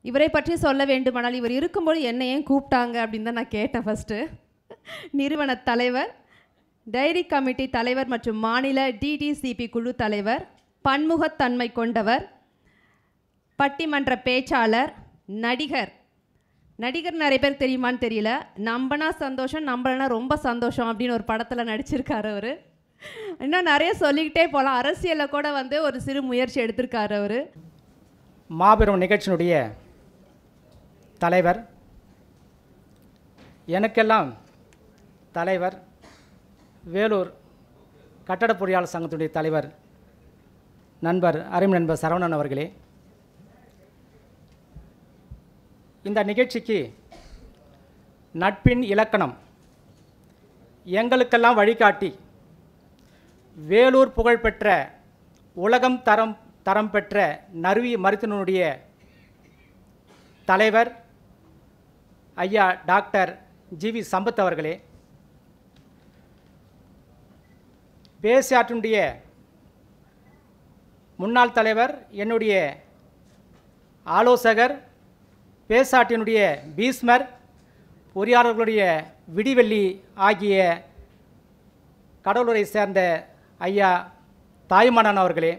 இவரை பற்றி சொல்ல வேண்டுமானால் இவர் இருக்கும்போது என்னை ஏன் கூப்பிட்டாங்க அப்படின்னு தான் நான் கேட்டேன் ஃபஸ்ட்டு நிறுவன தலைவர் டைரி கமிட்டி தலைவர் மற்றும் மாநில டிடிசிபி குழு தலைவர் பன்முகத்தன்மை கொண்டவர் பட்டிமன்ற பேச்சாளர் நடிகர் நடிகர் நிறைய பேர் தெரியுமான்னு தெரியல நம்பனா சந்தோஷம் நம்பலனா ரொம்ப சந்தோஷம் அப்படின்னு ஒரு படத்தில் நடிச்சிருக்காரு அவர் இன்னும் நிறைய சொல்லிக்கிட்டே போகலாம் அரசியலில் கூட வந்து ஒரு சிறு முயற்சி எடுத்திருக்காரு அவர் மாபெரும் நிகழ்ச்சியினுடைய தலைவர் எனக்கெல்லாம் தலைவர் வேலூர் கட்டட பொறியாளர் சங்கத்துடைய தலைவர் நண்பர் அருமை நண்பர் சரவணன் அவர்களே இந்த நிகழ்ச்சிக்கு நட்பின் இலக்கணம் எங்களுக்கெல்லாம் வழிகாட்டி வேலூர் புகழ்பெற்ற உலகம் தரம் தரம் பெற்ற நறுவி மருத்துவனுடைய தலைவர் ஐயா டாக்டர் ஜிவி சம்பத் அவர்களே பேசியாற்றினுடைய முன்னாள் தலைவர் என்னுடைய ஆலோசகர் பேசாட்டினுடைய பீஸ்மர் பொறியாளர்களுடைய விடிவெள்ளி ஆகிய கடலூரை சேர்ந்த ஐயா தாய்மானன் அவர்களே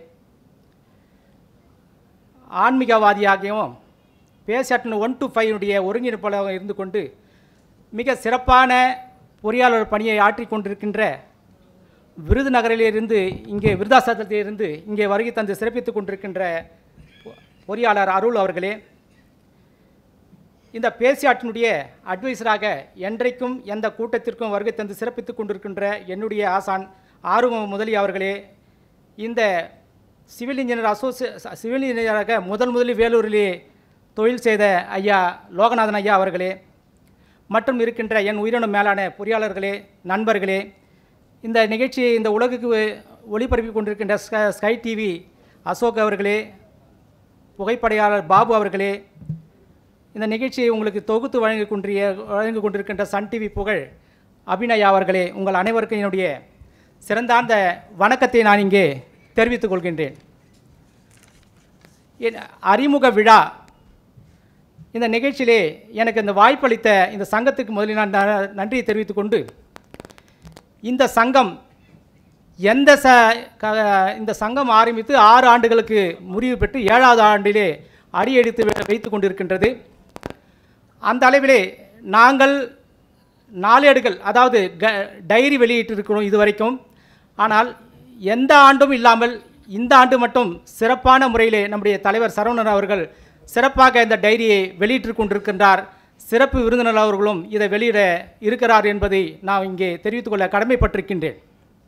ஆன்மீகவாதியாகவும் பேசாட்டின் ஒன் டு ஃபைவனுடைய ஒருங்கிணைப்பாளராக இருந்து கொண்டு மிக சிறப்பான பொறியாளர் பணியை ஆற்றிக் கொண்டிருக்கின்ற விருதுநகரிலிருந்து இங்கே விருதாசலத்திலிருந்து இங்கே வருகை தந்து சிறப்பித்துக் கொண்டிருக்கின்ற பொ- பொறியாளர் அருள் அவர்களே இந்த பேசியாற்றினுடைய அட்வைசராக என்றைக்கும் எந்த கூட்டத்திற்கும் வருகை தந்து சிறப்பித்துக் கொண்டிருக்கின்ற என்னுடைய ஆசான் ஆறுமுக முதலி அவர்களே இந்த சிவில் இன்ஜினியர் அசோசியே சிவில் இன்ஜினியராக முதல் முதலில் வேலூரிலே தொழில் செய்த ஐயா லோகநாதன் ஐயா அவர்களே மற்றும் இருக்கின்ற என் உயிரினம் மேலான பொறியாளர்களே நண்பர்களே இந்த நிகழ்ச்சியை இந்த உலகுக்கு ஒளிபரப்பி கொண்டிருக்கின்ற ஸ்க- ஸ்கை டிவி அசோக் அவர்களே புகைப்படையாளர் பாபு அவர்களே இந்த நிகழ்ச்சியை உங்களுக்கு தொகுத்து வழங்கி கொண்டிய வழங்கி கொண்டிருக்கின்ற சன் டிவி புகழ் அபிநயா அவர்களே உங்கள் அனைவருக்கும் என்னுடைய சிறந்தார்ந்த வணக்கத்தை நான் இங்கே தெரிவித்துக் கொள்கின்றேன் என் அறிமுக விழா இந்த நிகழ்ச்சியிலே எனக்கு இந்த வாய்ப்பளித்த இந்த சங்கத்துக்கு முதலில் நான் ந- நன்றியை தெரிவித்துக் கொண்டு இந்த சங்கம் எந்த ச க- இந்த சங்கம் ஆரம்பித்து ஆறு ஆண்டுகளுக்கு முறிவு பெற்று ஏழாவது ஆண்டிலே அடியெடுத்து வை- வைத்து கொண்டிருக்கின்றது அந்த அளவிலே நாங்கள் நாளேடுகள் அதாவது க டைரி வெளியிட்டிருக்கிறோம் இதுவரைக்கும் ஆனால் எந்த ஆண்டும் இல்லாமல் இந்த ஆண்டு மட்டும் சிறப்பான முறையிலே நம்முடைய தலைவர் சரவணன் அவர்கள் சிறப்பாக இந்த டைரியை வெளியிட்டு கொண்டிருக்கின்றார் சிறப்பு விருந்தினர் அவர்களும் இதை வெளியிட இருக்கிறார் என்பதை நான் இங்கே தெரிவித்துக்கொள்ள கடமைப்பட்டிருக்கின்றேன்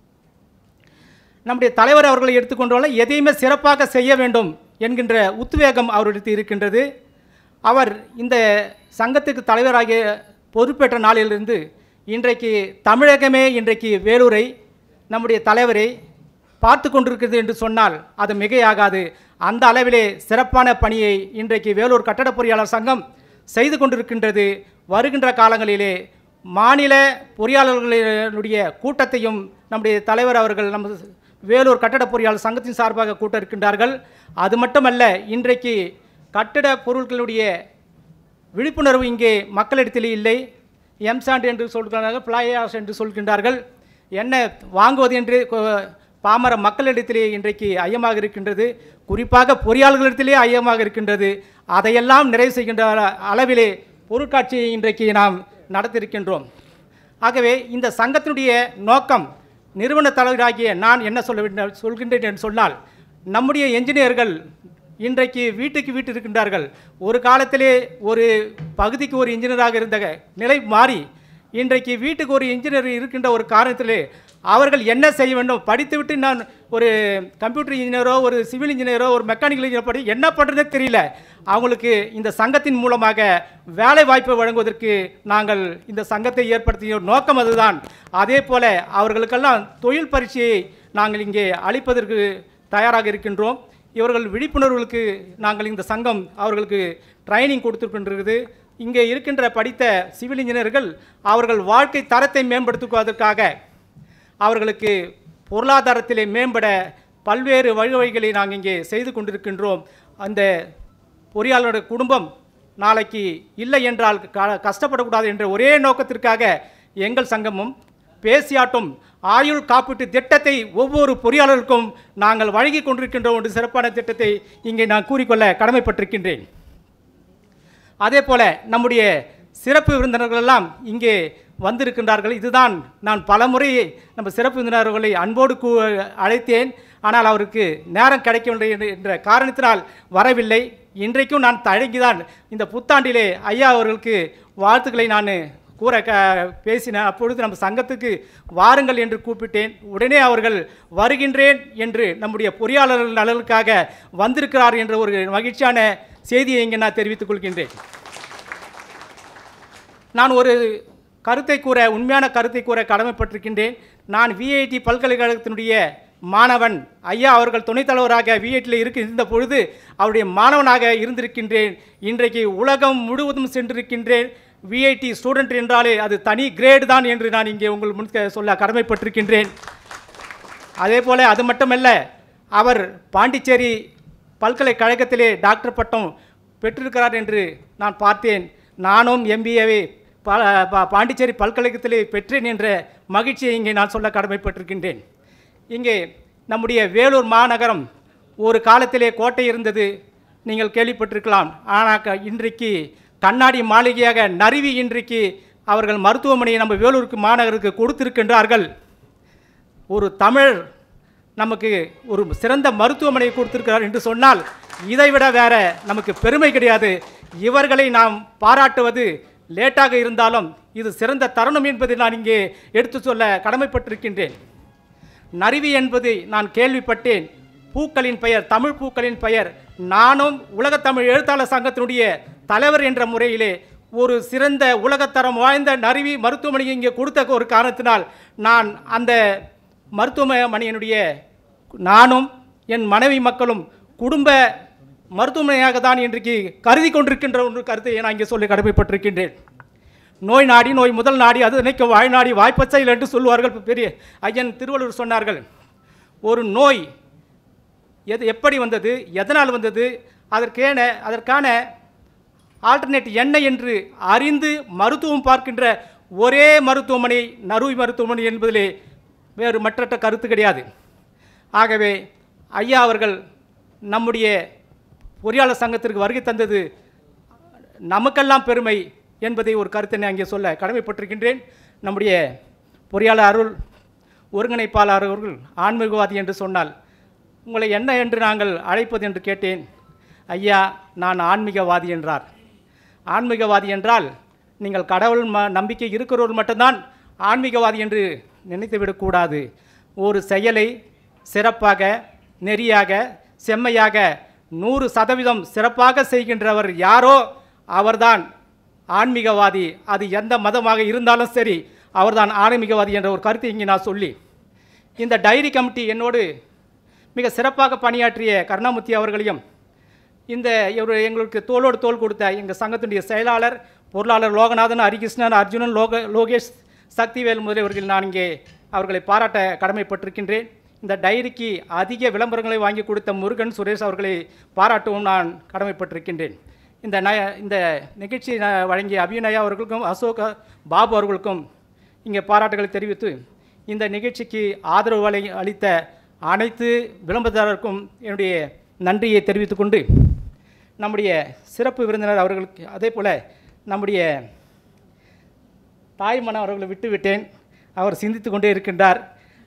நம்முடைய தலைவர் அவர்களை எடுத்துக்கொண்டாலும் எதையுமே சிறப்பாக செய்ய வேண்டும் என்கின்ற உத்வேகம் அவரிடத்தில் இருக்கின்றது அவர் இந்த சங்கத்துக்கு தலைவராகிய பொறுப்பேற்ற நாளிலிருந்து இன்றைக்கு தமிழகமே இன்றைக்கு வேலூரை நம்முடைய தலைவரை பார்த்து கொண்டிருக்கிறது என்று சொன்னால் அது மிகையாகாது அந்த அளவிலே சிறப்பான பணியை இன்றைக்கு வேலூர் கட்டட பொறியாளர் சங்கம் செய்து கொண்டிருக்கின்றது வருகின்ற காலங்களிலே மாநில பொறியாளர்களுடைய கூட்டத்தையும் நம்முடைய தலைவர் அவர்கள் நமது வேலூர் கட்டட பொறியாளர் சங்கத்தின் சார்பாக கூட்ட இருக்கின்றார்கள் அது மட்டுமல்ல இன்றைக்கு கட்டட பொருட்களுடைய விழிப்புணர்வு இங்கே மக்களிடத்தில் இல்லை எம்சாண்ட் என்று சொல்கிறார்கள் பிளாயாஸ் என்று சொல்கின்றார்கள் என்ன வாங்குவது என்று கொ- பாமர மக்களிடத்திலே இன்றைக்கு ஐயமாக இருக்கின்றது குறிப்பாக பொறியாளர்களிடத்திலே ஐயமாக இருக்கின்றது அதையெல்லாம் நிறைவு செய்கின்ற அள- அளவிலே பொருட்காட்சியை இன்றைக்கு நாம் நடத்தியிருக்கின்றோம் ஆகவே இந்த சங்கத்தினுடைய நோக்கம் நிறுவன தலைவராகிய நான் என்ன சொல்ல வேண்டும் சொல்கின்றேன் என்று சொன்னால் நம்முடைய என்ஜினியர்கள் இன்றைக்கு வீட்டுக்கு வீட்டு இருக்கின்றார்கள் ஒரு காலத்திலே ஒரு பகுதிக்கு ஒரு இன்ஜினியராக இருந்த நிலை மாறி இன்றைக்கு வீட்டுக்கு ஒரு இன்ஜினியர் இருக்கின்ற ஒரு காரணத்திலே அவர்கள் என்ன செய்ய வேண்டும் படித்துவிட்டு நான் ஒரு கம்ப்யூட்டர் இன்ஜினியரோ ஒரு சிவில் இன்ஜினியரோ ஒரு மெக்கானிக்கல் இன்ஜினியர் படி என்ன பண்ணுறதே தெரியல அவங்களுக்கு இந்த சங்கத்தின் மூலமாக வேலை வாய்ப்பை வழங்குவதற்கு நாங்கள் இந்த சங்கத்தை ஏற்படுத்திய நோக்கம் அதுதான் அதே போல அவர்களுக்கெல்லாம் தொழில் பரீட்சையை நாங்கள் இங்கே அளிப்பதற்கு தயாராக இருக்கின்றோம் இவர்கள் விழிப்புணர்வுகளுக்கு நாங்கள் இந்த சங்கம் அவர்களுக்கு ட்ரைனிங் கொடுத்துருக்கின்றது இங்கே இருக்கின்ற படித்த சிவில் இன்ஜினியர்கள் அவர்கள் வாழ்க்கை தரத்தை மேம்படுத்துவதற்காக அவர்களுக்கு பொருளாதாரத்திலே மேம்பட பல்வேறு வழிவகைகளை நாங்கள் இங்கே செய்து கொண்டிருக்கின்றோம் அந்த பொறியாளருடைய குடும்பம் நாளைக்கு இல்லை என்றால் க கஷ்டப்படக்கூடாது என்ற ஒரே நோக்கத்திற்காக எங்கள் சங்கமும் பேசியாட்டும் ஆயுள் காப்பீட்டு திட்டத்தை ஒவ்வொரு பொறியாளருக்கும் நாங்கள் வழங்கி கொண்டிருக்கின்ற ஒரு சிறப்பான திட்டத்தை இங்கே நான் கூறிக்கொள்ள கடமைப்பட்டிருக்கின்றேன் அதே போல நம்முடைய சிறப்பு விருந்தினர்கள் எல்லாம் இங்கே வந்திருக்கின்றார்கள் இதுதான் நான் பலமுறை நம்ம சிறப்பு விருந்தினர்களை அன்போடு கூ அழைத்தேன் ஆனால் அவருக்கு நேரம் கிடைக்கவில்லை என்ற- என்ற காரணத்தினால் வரவில்லை இன்றைக்கும் நான் தயங்கிதான் இந்த புத்தாண்டிலே ஐயா அவர்களுக்கு வாழ்த்துக்களை நான் கூற க பேசினேன் அப்பொழுது நம்ம சங்கத்துக்கு வாருங்கள் என்று கூப்பிட்டேன் உடனே அவர்கள் வருகின்றேன் என்று நம்முடைய பொறியாளர்கள் நலனுக்காக வந்திருக்கிறார் என்ற ஒரு மகிழ்ச்சியான செய்தியை இங்கே நான் தெரிவித்துக் கொள்கின்றேன் நான் ஒரு கருத்தை கூற உண்மையான கருத்தை கூற கடமைப்பட்டிருக்கின்றேன் நான் விஐடி பல்கலைக்கழகத்தினுடைய மாணவன் ஐயா அவர்கள் துணைத் தலைவராக விஐடியில் இருக்க இருந்த பொழுது அவருடைய மாணவனாக இருந்திருக்கின்றேன் இன்றைக்கு உலகம் முழுவதும் சென்றிருக்கின்றேன் விஐடி ஸ்டூடெண்ட் என்றாலே அது தனி கிரேடு தான் என்று நான் இங்கே உங்கள் முன் சொல்ல கடமைப்பட்டிருக்கின்றேன் அதே போல அது மட்டுமல்ல அவர் பாண்டிச்சேரி பல்கலைக்கழகத்திலே டாக்டர் பட்டம் பெற்றிருக்கிறார் என்று நான் பார்த்தேன் நானும் எம்பிஏவை பாண்டிச்சேரி பல்கலைக்கழகத்திலே பெற்றேன் என்ற மகிழ்ச்சியை இங்கே நான் சொல்ல கடமைப்பட்டிருக்கின்றேன் இங்கே நம்முடைய வேலூர் மாநகரம் ஒரு காலத்திலே கோட்டை இருந்தது நீங்கள் கேள்விப்பட்டிருக்கலாம் ஆனால் க- இன்றைக்கு கண்ணாடி மாளிகையாக நறுவி இன்றைக்கு அவர்கள் மருத்துவமனையை நம்ம வேலூருக்கு மாநகருக்கு கொடுத்திருக்கின்றார்கள் ஒரு தமிழ் நமக்கு ஒரு சிறந்த மருத்துவமனையை கொடுத்திருக்கிறார் என்று சொன்னால் இதைவிட வேற நமக்கு பெருமை கிடையாது இவர்களை நாம் பாராட்டுவது லேட்டாக இருந்தாலும் இது சிறந்த தருணம் என்பதை நான் இங்கே எடுத்து சொல்ல கடமைப்பட்டிருக்கின்றேன் நறுவி என்பது நான் கேள்விப்பட்டேன் பூக்களின் பெயர் தமிழ் பூக்களின் பெயர் நானும் உலகத்தமிழ் எழுத்தாளர் சங்கத்தினுடைய தலைவர் என்ற முறையிலே ஒரு சிறந்த உலகத்தரம் வாய்ந்த நறுவி மருத்துவமனையை இங்கே கொடுத்த ஒரு காரணத்தினால் நான் அந்த மருத்துவமனையினுடைய நானும் என் மனைவி மக்களும் குடும்ப மருத்துவமனையாக தான் இன்றைக்கு கருதி கொண்டிருக்கின்ற ஒரு கருத்தை நான் இங்கே சொல்லி கடமைப்பட்டிருக்கின்றேன் நோய் நாடி நோய் முதல் நாடி அது நினைக்க வாழ்நாடி வாய்ப்பச்சையில் என்று சொல்லுவார்கள் பெரிய ஐயன் திருவள்ளுவர் சொன்னார்கள் ஒரு நோய் எது எப்படி வந்தது எதனால் வந்தது அதற்கேன அதற்கான ஆல்டர்னேட் என்ன என்று அறிந்து மருத்துவம் பார்க்கின்ற ஒரே மருத்துவமனை நறுவி மருத்துவமனை என்பதிலே வேறு மற்றற்ற கருத்து கிடையாது ஆகவே ஐயா அவர்கள் நம்முடைய பொறியாளர் சங்கத்திற்கு வருகை தந்தது நமக்கெல்லாம் பெருமை என்பதை ஒரு கருத்தை நான் அங்கே சொல்ல கடமைப்பட்டிருக்கின்றேன் நம்முடைய பொறியாளர் அருள் ஒருங்கிணைப்பாளர் அவர்கள் ஆன்மீகவாதி என்று சொன்னால் உங்களை என்ன என்று நாங்கள் அழைப்பது என்று கேட்டேன் ஐயா நான் ஆன்மீகவாதி என்றார் ஆன்மீகவாதி என்றால் நீங்கள் கடவுள் ம நம்பிக்கை இருக்கிறவர் மட்டும்தான் ஆன்மீகவாதி என்று நினைத்துவிடக்கூடாது ஒரு செயலை சிறப்பாக நெறியாக செம்மையாக நூறு சதவீதம் சிறப்பாக செய்கின்றவர் யாரோ அவர்தான் ஆன்மீகவாதி அது எந்த மதமாக இருந்தாலும் சரி அவர்தான் ஆன்மீகவாதி என்ற ஒரு கருத்தை இங்கே நான் சொல்லி இந்த டைரி கமிட்டி என்னோடு மிக சிறப்பாக பணியாற்றிய கருணாமூர்த்தி அவர்களையும் இந்த இவர் எங்களுக்கு தோளோடு தோள் கொடுத்த எங்கள் சங்கத்தினுடைய செயலாளர் பொருளாளர் லோகநாதன் ஹரிகிருஷ்ணன் அர்ஜுனன் லோக லோகேஷ் சக்திவேல் முதலியவர்கள் நான் இங்கே அவர்களை பாராட்ட கடமைப்பட்டிருக்கின்றேன் இந்த டைரிக்கு அதிக விளம்பரங்களை வாங்கி கொடுத்த முருகன் சுரேஷ் அவர்களை பாராட்டவும் நான் கடமைப்பட்டிருக்கின்றேன் இந்த ந இந்த நிகழ்ச்சியை ந- வழங்கிய அபிநயா அவர்களுக்கும் அசோக பாபு அவர்களுக்கும் இங்கே பாராட்டுகளை தெரிவித்து இந்த நிகழ்ச்சிக்கு ஆதரவு அளி அளித்த அனைத்து விளம்பரதாரருக்கும் என்னுடைய நன்றியை தெரிவித்துக் கொண்டு நம்முடைய சிறப்பு விருந்தினர் அவர்களுக்கு அதே போல் நம்முடைய தாய்மன அவர்களை விட்டுவிட்டேன் அவர் சிந்தித்து கொண்டே இருக்கின்றார்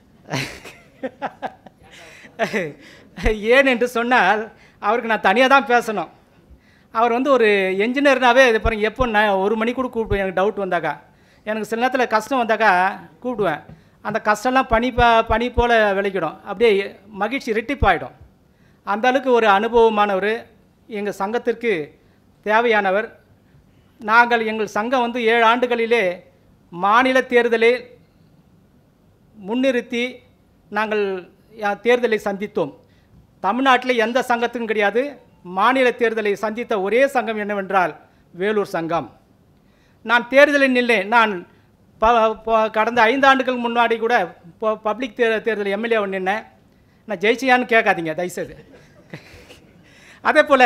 ஏன் என்று சொன்னால் அவருக்கு நான் தனியாக தான் பேசணும் அவர் வந்து ஒரு என்ஜினியர்னாவே இது பாருங்க எப்போ நான் ஒரு மணி கூட கூப்பிடுவேன் எனக்கு டவுட் வந்தாக்கா எனக்கு சில நேரத்தில் கஷ்டம் வந்தாக்கா கூப்பிடுவேன் அந்த கஷ்டம்லாம் பனி ப பனி போல் விளைக்கிடும் அப்படியே மகிழ்ச்சி ரெட்டிப்பாயிடும் அந்த அளவுக்கு ஒரு அனுபவமானவர் எங்கள் சங்கத்திற்கு தேவையானவர் நாங்கள் எங்கள் சங்கம் வந்து ஏழு ஆண்டுகளிலே மாநில தேர்தலில் முன்னிறுத்தி நாங்கள் யா- தேர்தலை சந்தித்தோம் தமிழ்நாட்டில் எந்த சங்கத்துக்கும் கிடையாது மாநில தேர்தலை சந்தித்த ஒரே சங்கம் என்னவென்றால் வேலூர் சங்கம் நான் தேர்தலில் நில்லேன் நான் ப ப- கடந்த ஐந்து ஆண்டுகள் முன்னாடி கூட ப- பப்ளிக் தே தேர்தல் எம்எல்ஏ நின்னேன் நான் ஜெயிச்சியான்னு கேட்காதீங்க தயவுசெய்து அதே போல்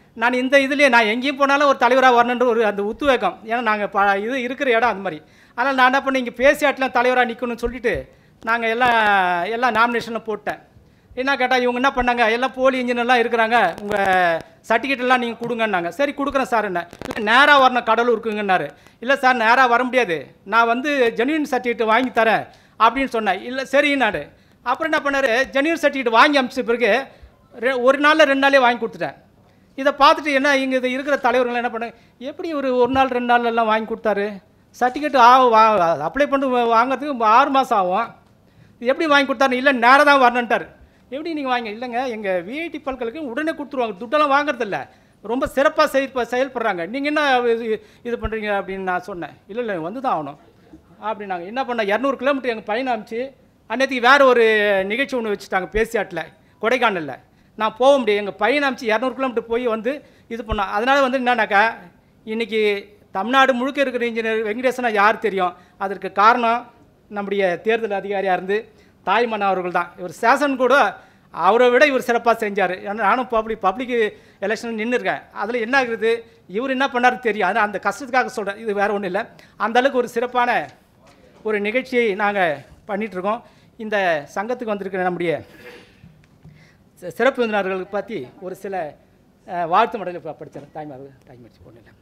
நான் இந்த இதுலேயே நான் எங்கேயும் போனாலும் ஒரு தலைவராக வரணுன்ற ஒரு அந்த உத்வேகம் ஏன்னா நாங்கள் ப இது இருக்கிற இடம் அந்த மாதிரி அதனால் நான் என்ன பண்ணேன் இங்கே பேசியாட்டில் தலைவராக நிற்கணும்னு சொல்லிட்டு நாங்கள் எல்லாம் எல்லாம் நாமினேஷனில் போட்டேன் என்ன கேட்டால் இவங்க என்ன பண்ணாங்க எல்லாம் போலி இன்ஜினியர்லாம் இருக்கிறாங்க உங்கள் சர்டிஃபிகேட் எல்லாம் நீங்கள் கொடுங்கன்னாங்க சரி கொடுக்குறேன் சார் என்ன இல்லை நேராக வரணும் கடலூருக்குங்கன்னாரு இல்லை சார் நேராக வர முடியாது நான் வந்து ஜென்யூன் சர்டிஃபிகேட் வாங்கி தரேன் அப்படின்னு சொன்னேன் இல்லை சரின்னாரு அப்புறம் என்ன பண்ணார் ஜென்யூன் சர்டிஃபிகேட் வாங்கி அமிச்ச பிறகு ரெ- ஒரு நாளில் ரெண்டு நாளே வாங்கி கொடுத்துட்டேன் இதை பார்த்துட்டு என்ன இங்கே இது இருக்கிற தலைவர்கள் என்ன பண்ணாங்க எப்படி ஒரு ஒரு நாள் ரெண்டு நாள் எல்லாம் வாங்கி கொடுத்தாரு சர்டிஃபிகேட் ஆகும் வா அப்ளை பண்ணி வா- வாங்குறதுக்கு ஆறு மாதம் ஆகும் இது எப்படி வாங்கி கொடுத்தாரு இல்லை நேராக தான் வரணுன்ட்டார் எப்படி நீங்கள் வாங்க இல்லைங்க எங்கள் விஐடி பல்கலைக்கு உடனே கொடுத்துருவாங்க துட்டெல்லாம் வாங்குறதில்ல ரொம்ப சிறப்பாக செயல் செயல்படுறாங்க நீங்கள் என்ன இது இது பண்ணுறீங்க அப்படின்னு நான் சொன்னேன் இல்லை இல்லை வந்து தான் ஆகணும் அப்படின்னாங்க என்ன பண்ண இரநூறு கிலோமீட்டர் எங்கள் பையனை அமிச்சு அன்னைக்கு வேறு ஒரு நிகழ்ச்சி ஒன்று வச்சுட்டாங்க பேசியாட்டில் கொடைக்கானலில் நான் போக முடியும் எங்கள் பையனை அமிச்சு இரநூறு கிலோமீட்டர் போய் வந்து இது பண்ணோம் அதனால் வந்து என்னன்னாக்கா இன்றைக்கி தமிழ்நாடு முழுக்க இருக்கிற இன்ஜினியர் வெங்கடேசனா யார் தெரியும் அதற்கு காரணம் நம்முடைய தேர்தல் அதிகாரியாக இருந்து தாய்மன் அவர்கள் தான் இவர் சேஷன் கூட அவரை விட இவர் சிறப்பாக செஞ்சார் ஏன்னா நானும் பப்ளிக் பப்ளிக் எலெக்ஷன் நின்றுருக்கேன் அதில் என்ன ஆகுது இவர் என்ன பண்ணாரு தெரியும் ஆனால் அந்த கஷ்டத்துக்காக சொல்கிறேன் இது வேறு ஒன்றும் இல்லை அந்த அளவுக்கு ஒரு சிறப்பான ஒரு நிகழ்ச்சியை நாங்கள் பண்ணிகிட்ருக்கோம் இந்த சங்கத்துக்கு வந்திருக்கிற நம்முடைய சி- சிறப்பு விருந்தினர்களுக்கு பற்றி ஒரு சில அஹ், வாழ்த்து மடலை படித்தேன் தாய்மார் தாய்மடிச்சு போடல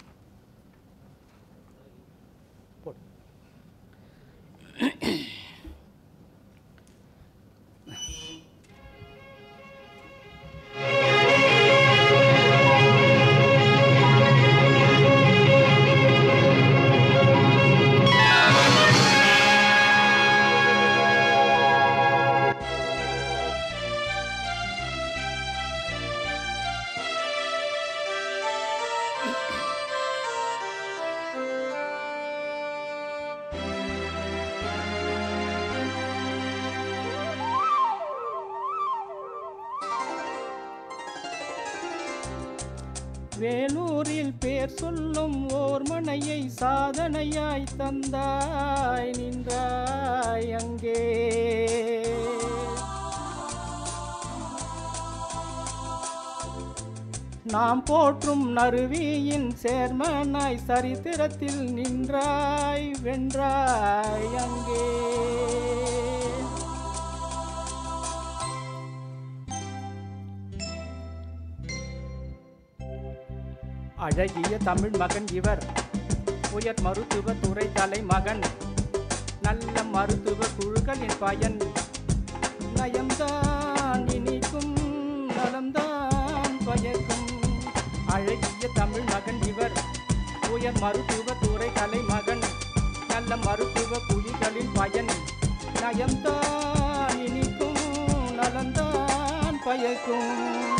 போடு வேலூரில் பேர் சொல்லும் ஓர் மனையை சாதனையாய் தந்தாய் நின்றாய் அங்கே நாம் போற்றும் நறுவியின் சேர்மனாய் சரித்திரத்தில் நின்றாய் வென்றாய் அங்கே அழகிய தமிழ் மகன் இவர் உயர் மருத்துவ துறை தலைமகன் நல்ல மருத்துவ குழுக்களின் பயன் நயம்தான் இனிக்கும் நலம்தான் பயக்கும் அழகிய தமிழ் மகன் இவர் உயர் மருத்துவ துறை தலைமகன் நல்ல மருத்துவ குழிகளின் பயன் நயம்தான் இனிக்கும் நலம்தான் பயக்கும்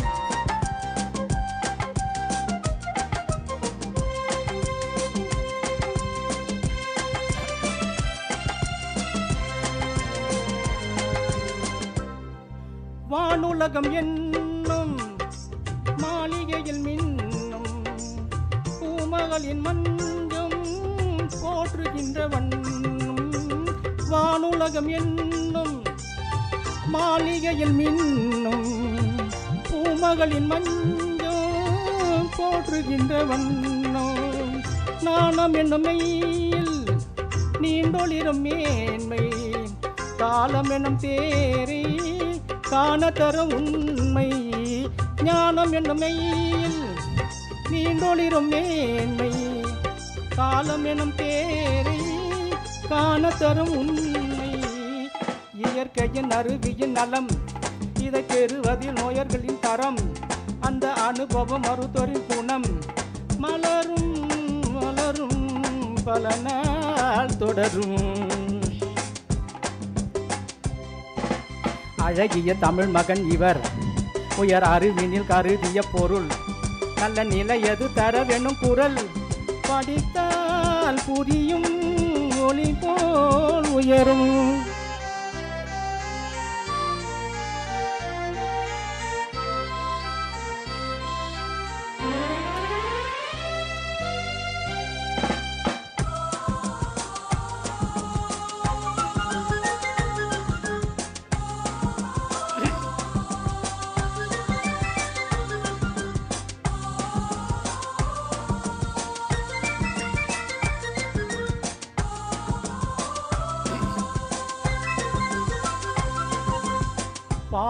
வானுலகம் என்னும் மாளிகையில் மின்னும் பூமகளின் மஞ்சம் போற்றுகின்ற வண்ணம் வானுலகம் என்னும் மாளிகையில் மின்னும் பூமகளின் மஞ்சம் போற்றுகின்ற வண்ணம் நாணம் என்னும் மெய்யில் நீண்டொளிரும் மேன்மை காலம் எனும் தேரை காண தரும் உண்மை ஞானம் என்னும் மெய்யில் நீண்டொளிரும் மேன்மை காலம் எனும் தேரை காண தரும் உண்மை இயற்கையின் அருவியின் நலம் இதை பெறுவதில் நோயர்களின் தரம் அந்த அனுபவம் மருத்துவரின் குணம் மலரும் மலரும் பல நாள் தொடரும் அழகிய தமிழ் மகன் இவர் உயர் அறிவினில் கருதிய பொருள் நல்ல நிலையது தர வேணும் குரல் படித்தால் புரியும் ஒளி போல் உயரும்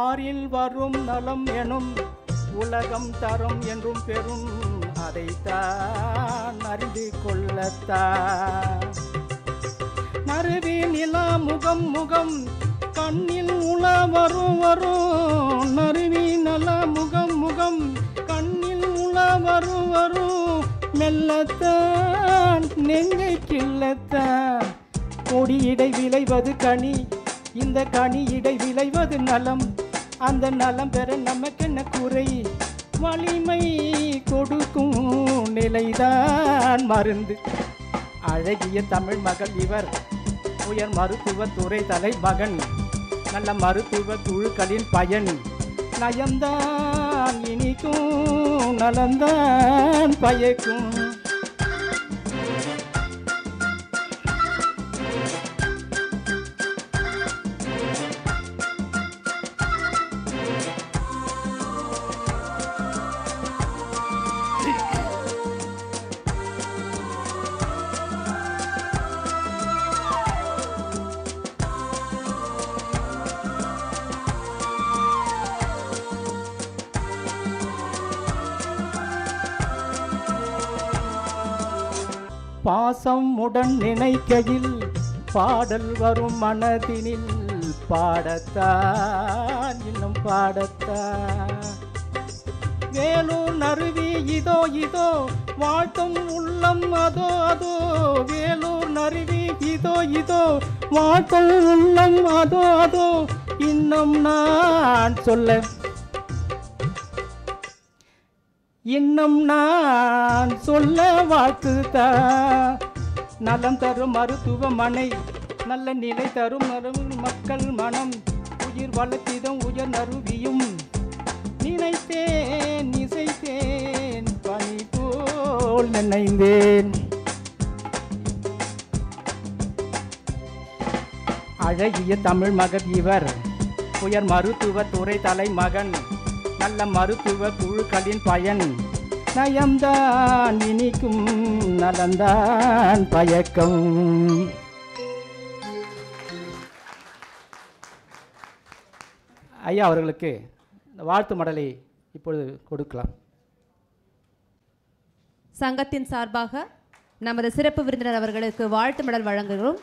பாரில் வரும் நலம் எனும் உலகம் தரும் என்றும் பெறும் அதைத்தான் அறிந்து கொள்ளத்தான் நறுவி நிலா முகம் முகம் கண்ணில் உள வரும் வரும் நறுவி நல முகம் முகம் கண்ணில் உள வரும் வரும் மெல்லத்தான் நெஞ்சை கிள்ளத்தான் கொடியிடை விளைவது கனி இந்த கனி இடை விளைவது நலம் அந்த நலம் பெற நமக்கென்ன குறை வலிமை கொடுக்கும் நிலைதான் மருந்து அழகிய தமிழ் மகள் இவர் உயர் மருத்துவ துறை தலைமகன் நல்ல மருத்துவ குழுக்களின் பயன் நயம்தான் இனிக்கும் நலந்தான் பயக்கும் பாசம் உடன் நினைக்கையில் பாடல் வரும் மனதினில் பாடத்தான் இன்னும் பாடத்தான் வேலூர் நறுவி இதோ இதோ வாழ்த்தும் உள்ளம் அதோ அதோ வேலூர் நறுவி இதோ இதோ வாழ்த்தும் உள்ளம் அதோ அதோ இன்னும் நான் சொல்ல இன்னும் நான் சொல்ல வாழ்த்துதா நலம் தரும் மருத்துவமனை நல்ல நிலை தரும் மரு- மக்கள் மனம் உயிர் வளர்த்திடம் உயர் நறுவியும் நினைத்தேன் இசைத்தேன் பனி போல் நினைந்தேன் அழகிய தமிழ் மகன் இவர் உயர் மருத்துவ துறை தலைமகன் நல்ல மருத்துவ குழுக்களின் பயன் நயம்தான் இனிக்கும் நலந்தான் பயக்கம் ஐயா அவர்களுக்கு இந்த வாழ்த்து மடலை இப்பொழுது கொடுக்கலாம் சங்கத்தின் சார்பாக நமது சிறப்பு விருந்தினர் அவர்களுக்கு வாழ்த்து மடல் வழங்குகிறோம்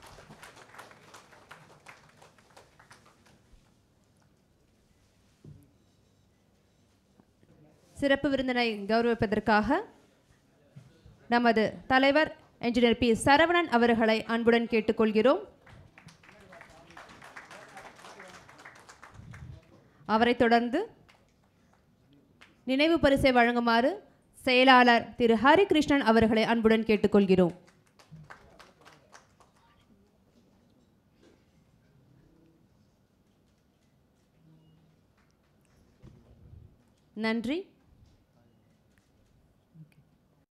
சிறப்பு விருந்தினை கௌரவிப்பதற்காக நமது தலைவர் என்ஜினியர் பி சரவணன் அவர்களை அன்புடன் கேட்டுக்கொள்கிறோம் அவரைத் தொடர்ந்து நினைவு பரிசை வழங்குமாறு செயலாளர் திரு ஹரிகிருஷ்ணன் அவர்களை அன்புடன் கேட்டுக்கொள்கிறோம் நன்றி